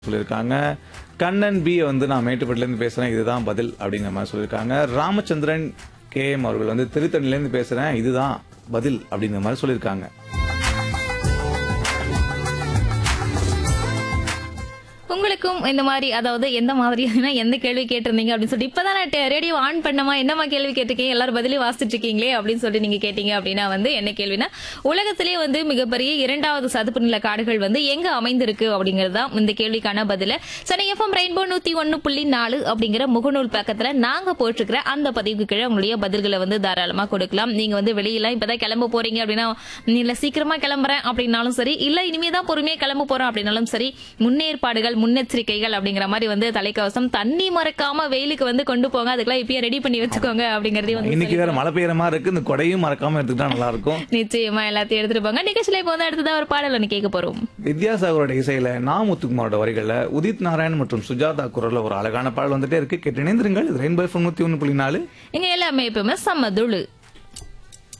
சொல்லியிருக்காங்க கண்ணன் பி வந்து நான் மேட்டுப்பட்டிலேருந்து பேசுறேன் இதுதான் பதில் அப்படிங்கிற மாதிரி சொல்லியிருக்காங்க ராமச்சந்திரன் கே எம் அவர்கள் வந்து திருத்தணிலேருந்து பேசுறேன் இதுதான் பதில் அப்படிங்கிற மாதிரி சொல்லியிருக்காங்க உங்களுக்கும் இந்த மாதிரி அதாவது எந்த மாதிரியான எந்த கேள்வி கேட்டிருந்தீங்க அப்படின்னு சொல்லிட்டு இப்பதான் நான் ரேடியோ ஆன் பண்ணமா என்னமா கேள்வி கேட்டிருக்கீங்க எல்லாரும் பதிலே வாசிச்சுட்டு இருக்கீங்களே அப்படின்னு சொல்லிட்டு நீங்க கேட்டீங்க அப்படின்னா வந்து என்ன கேள்வினா உலகத்திலே வந்து மிகப்பெரிய இரண்டாவது சதுப்பு நில காடுகள் வந்து எங்க அமைந்திருக்கு அப்படிங்கிறது தான் இந்த கேள்விக்கான பதில சனி எஃப்எம் ரெயின்போ நூத்தி ஒன்னு புள்ளி நாலு அப்படிங்கிற முகநூல் பக்கத்துல நாங்க போட்டிருக்கிற அந்த பதிவுக்கு கீழே உங்களுடைய பதில்களை வந்து தாராளமா கொடுக்கலாம் நீங்க வந்து வெளியெல்லாம் இப்பதான் கிளம்ப போறீங்க அப்படின்னா இல்ல சீக்கிரமா கிளம்புறேன் அப்படின்னாலும் சரி இல்ல இனிமே தான் பொறுமையா கிளம்ப போறோம் அப்படின்னாலும் சரி முன்னேற்பாடுகள் முன்னெச்சரிக்கைகள் அப்படிங்கிற மாதிரி வந்து தலைக்கவசம் தண்ணி மறக்காம வெயிலுக்கு வந்து கொண்டு போங்க அதுக்கெல்லாம் இப்பயே ரெடி பண்ணி வச்சுக்கோங்க அப்படிங்கறதையும் வந்து இன்னைக்கு வேற மழை பெய்யற மாதிரி இருக்கு இந்த கொடையும் மறக்காம எடுத்துக்கிட்டா நல்லா இருக்கும் நிச்சயமா எல்லாத்தையும் எடுத்துட்டு போங்க நிகழ்ச்சியில இப்போ வந்து அடுத்ததா ஒரு பாடல் ஒன்று கேட்க போறோம் வித்யாசாகரோட இசையில நா முத்துக்குமாரோட வரிகள்ல உதித் நாராயண் மற்றும் சுஜாதா குரல்ல ஒரு அழகான பாடல் வந்துட்டே இருக்கு கேட்டு இணைந்திருங்கள் இது ரெயின்போ நூத்தி ஒன்னு புள்ளி நாலு இங்க எல்லாமே எப்பவுமே செம்ம துளு